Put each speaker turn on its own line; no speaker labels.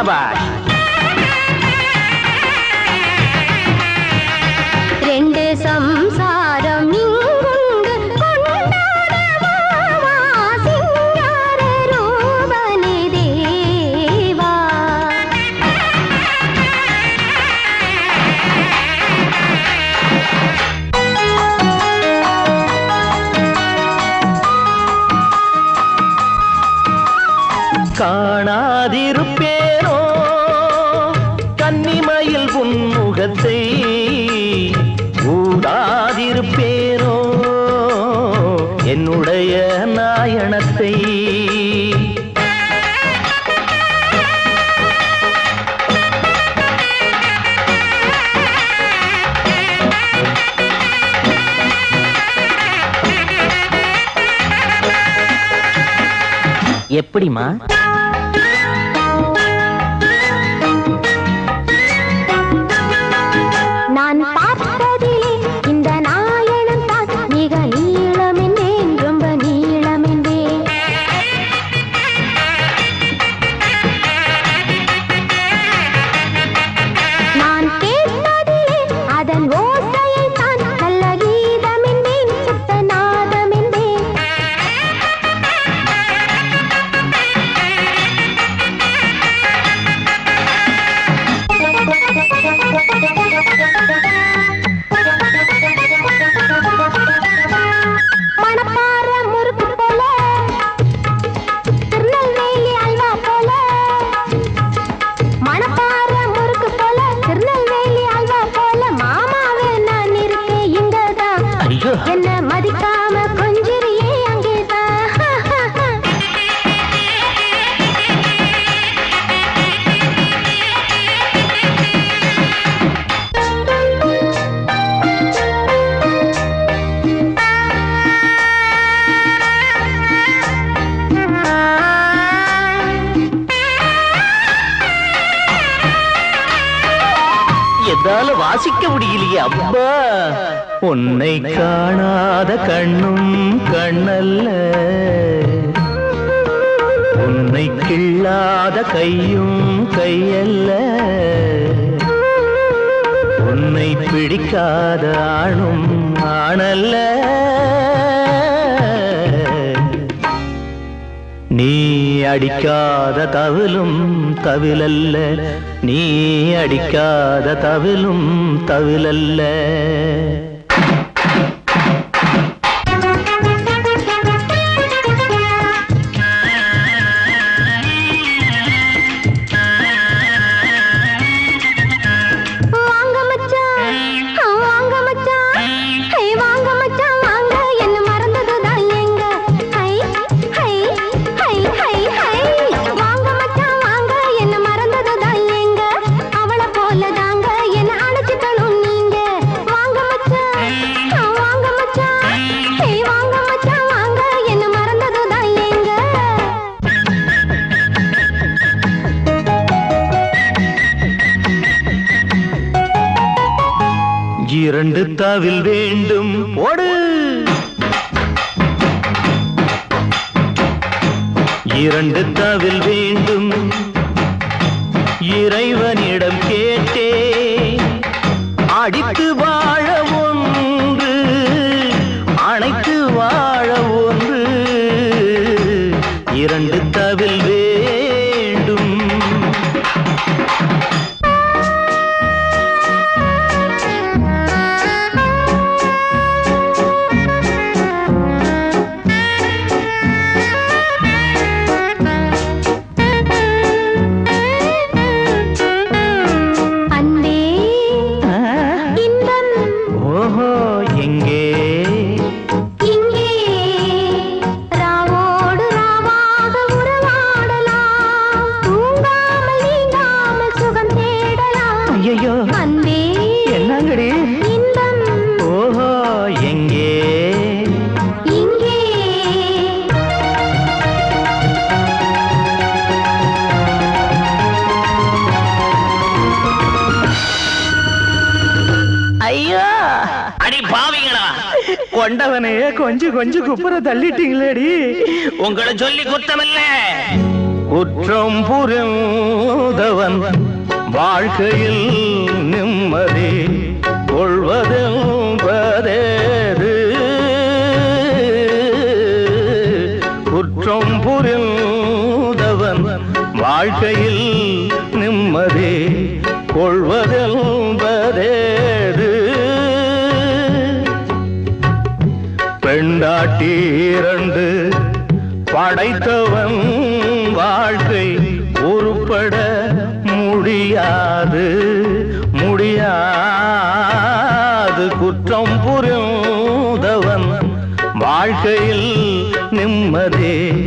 ஷாபாஷ்
ரெண்டு சம்சாரம் இங்குண்டு கொண்டாடவாவா சிங்கார ரூபனே தேவா
காணாதிருப்பேனோ கன்னிமயில் உன்முகத்தை ஊடாதிருப்பேனோ என்னுடைய நாயணத்தை எப்படிமா
நான் பார்த்ததிலே இந்த நாயனம் தான் மிக நீளமென்றேன் ரொம்ப நீளமென்றேன் நான் கேட்டதிலே அதன் ஓசையை தான் நல்ல கீதமென்றேன் சுத்த நாதமென்றேன் மணப்பாற முறுக்கு போல திருநெல்வேலி அல்வா போல மணப்பாற முறுக்கு போல திருநெல்வேலி அல்வா போல மாமாவே நான் இருக்கேன் இங்கதான்
ஐயோ
என்ன மதிக்காம கொஞ்சிரியே அங்கேதான்
எதால வாசிக்க முடியலையே அப்பா உன்னை காணாத கண்ணும் கண்ணல்ல உன்னை கிள்ளாத கையும் கையல்ல உன்னை பிடிக்காத ஆணும் ஆணல்ல நீ அடிக்காத தவிலும் தவிலல்ல நீ அடிக்காத தவிலும் தவிலல்ல
வாங்க மச்சான் ஆ, வாங்க மச்சான் ஹை வாங்க மச்சான் வாங்க என்ன மறந்ததுதான் எங்க ஹை ஹை ஹை ஹை ஹை வாங்க மச்சான் வாங்க என்ன மறந்ததுதான் எங்க அவளை போல தாங்க என்ன அணைச்சிக்கணும் நீங்க வாங்க மச்சான் ஆ, வாங்க மச்சான் ஹை வாங்க மச்சான் வாங்க என்ன மறந்ததுதான் எங்க
இரண்டு தவில் வேண்டும் ஓடு இரண்டு தவில் வேண்டும் இறைவனிடம் கேட்டே அடித்து வாழ ஒன்று அணைத்து வாழ ஒன்று இரண்டு தவில் வேண்டும்
அன்பே இன்பம்
ஓஹோ எங்கே
இங்கே ராவோடு ராவாக உறவாடலாம் தூங்காமல் நீங்காமல் சுகம் தேடலாம்
ஐயோ
அன்பே
என்னங்கடி
இன்பம்
ஓஹோ எங்கே
இங்கே
ஐயோ
அடி பாவிங்களா
கொண்டவனையே கொஞ்சம் கொஞ்சம் குப்புற தள்ளிட்டீங்களேடி
உங்களை சொல்லி குத்தமில்ல
குற்றம் புரிந்தவன் வாழ்க்கையில் நிம்மதி கொள்வதென்பதேது குற்றம் புரிந்தவன் வாழ்க்கையில் நிம்மதி கொள்வதென்பதேது பெண்டாட்டி இரண்டு படைத்தவன் வாழ்க்கை உருப்பட முடியாது முடியாது குற்றம் புரிந்தவன் வாழ்க்கையில் நிம்மதி